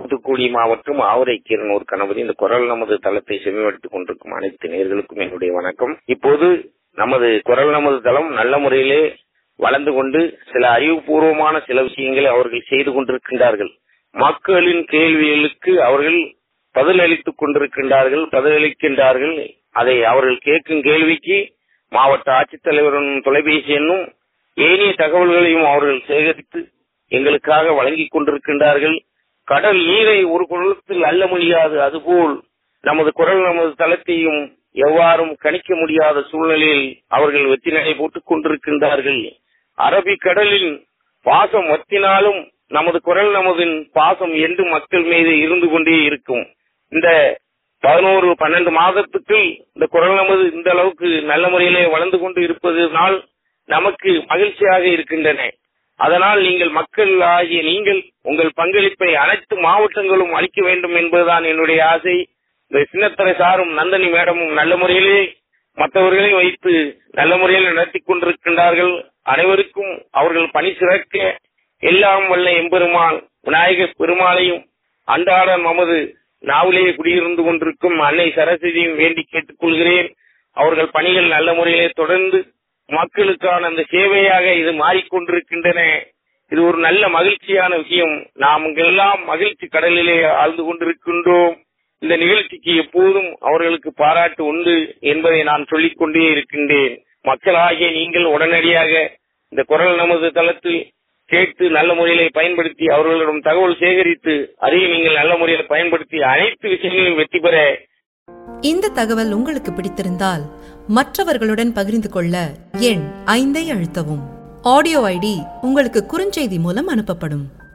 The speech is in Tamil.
தூத்துக்குடி மாவட்டம் ஆவரைக்கீரனூர் கணபதி இந்த குரல் நமது தளத்தை செவிமடுத்துக் கொண்டிருக்கும் அனைத்து நேர்களுக்கும் என்னுடைய வணக்கம் இப்போது நமது குரல் நமது தளம் நல்ல முறையிலே வளர்ந்து கொண்டு சில அறிவுபூர்வமான சில விஷயங்களை அவர்கள் செய்து கொண்டிருக்கின்றார்கள் மக்களின் கேள்விகளுக்கு அவர்கள் பதிலளித்துக் கொண்டிருக்கின்றார்கள் பதிலளிக்கின்றார்கள் அதை அவர்கள் கேட்கும் கேள்விக்கு மாவட்ட ஆட்சித்தலைவரின் தொலைபேசி எண்ணும் ஏனைய தகவல்களையும் அவர்கள் சேகரித்து எங்களுக்காக வழங்கிக் கொண்டிருக்கின்றார்கள் கடல் நீரை ஒரு குரலத்தில் அள்ள முடியாது அதுபோல் நமது குரல் நமது தளத்தையும் எவ்வாறும் கணிக்க முடியாத சூழ்நிலையில் அவர்கள் வெற்றி நடை போட்டுக் கொண்டிருக்கின்றார்கள் அரபிக் கடலில் பாசம் வத்தினாலும் நமது குரல் நமதின் பாசம் என்று மக்கள் மீது இருந்து கொண்டே இருக்கும் இந்த பதினோரு பன்னெண்டு மாதத்துக்குள் இந்த குரல் நமது இந்த அளவுக்கு நல்ல முறையிலே வளர்ந்து கொண்டு இருப்பதனால் நமக்கு மகிழ்ச்சியாக இருக்கின்றன அதனால் நீங்கள் மக்கள் ஆகிய நீங்கள் உங்கள் பங்களிப்பை அனைத்து மாவட்டங்களும் அளிக்க வேண்டும் என்பதுதான் என்னுடைய ஆசை இந்த சின்னத்தரை சாரும் நந்தனி மேடமும் நல்ல முறையிலே மற்றவர்களை வைத்து நல்ல முறையில் நடத்தி கொண்டிருக்கின்றார்கள் அனைவருக்கும் அவர்கள் பணி சிறக்க எல்லாம் வல்ல எம்பெருமான் விநாயகர் பெருமாளையும் அன்றாட நமது நாவிலேயே குடியிருந்து கொண்டிருக்கும் அன்னை சரஸ்வதியும் வேண்டி கேட்டுக் கொள்கிறேன் அவர்கள் பணிகள் நல்ல முறையிலே தொடர்ந்து மக்களுக்கான அந்த சேவையாக இது மாறிக்கொண்டிருக்கின்றன இது ஒரு நல்ல மகிழ்ச்சியான விஷயம் நாம் எல்லாம் மகிழ்ச்சி கடலிலே ஆழ்ந்து கொண்டிருக்கின்றோம் இந்த நிகழ்ச்சிக்கு எப்போதும் அவர்களுக்கு பாராட்டு உண்டு என்பதை நான் சொல்லிக் கொண்டே இருக்கின்றேன் மக்களாகிய நீங்கள் உடனடியாக இந்த குரல் நமது தளத்தில் கேட்டு நல்ல முறையிலே பயன்படுத்தி அவர்களிடம் தகவல் சேகரித்து அதை நீங்கள் நல்ல முறையில் பயன்படுத்தி அனைத்து விஷயங்களையும் வெற்றி பெற இந்த தகவல் உங்களுக்கு பிடித்திருந்தால் மற்றவர்களுடன் பகிர்ந்து கொள்ள எண் ஐந்தை அழுத்தவும் ஆடியோ ஐடி உங்களுக்கு குறுஞ்செய்தி மூலம் அனுப்பப்படும்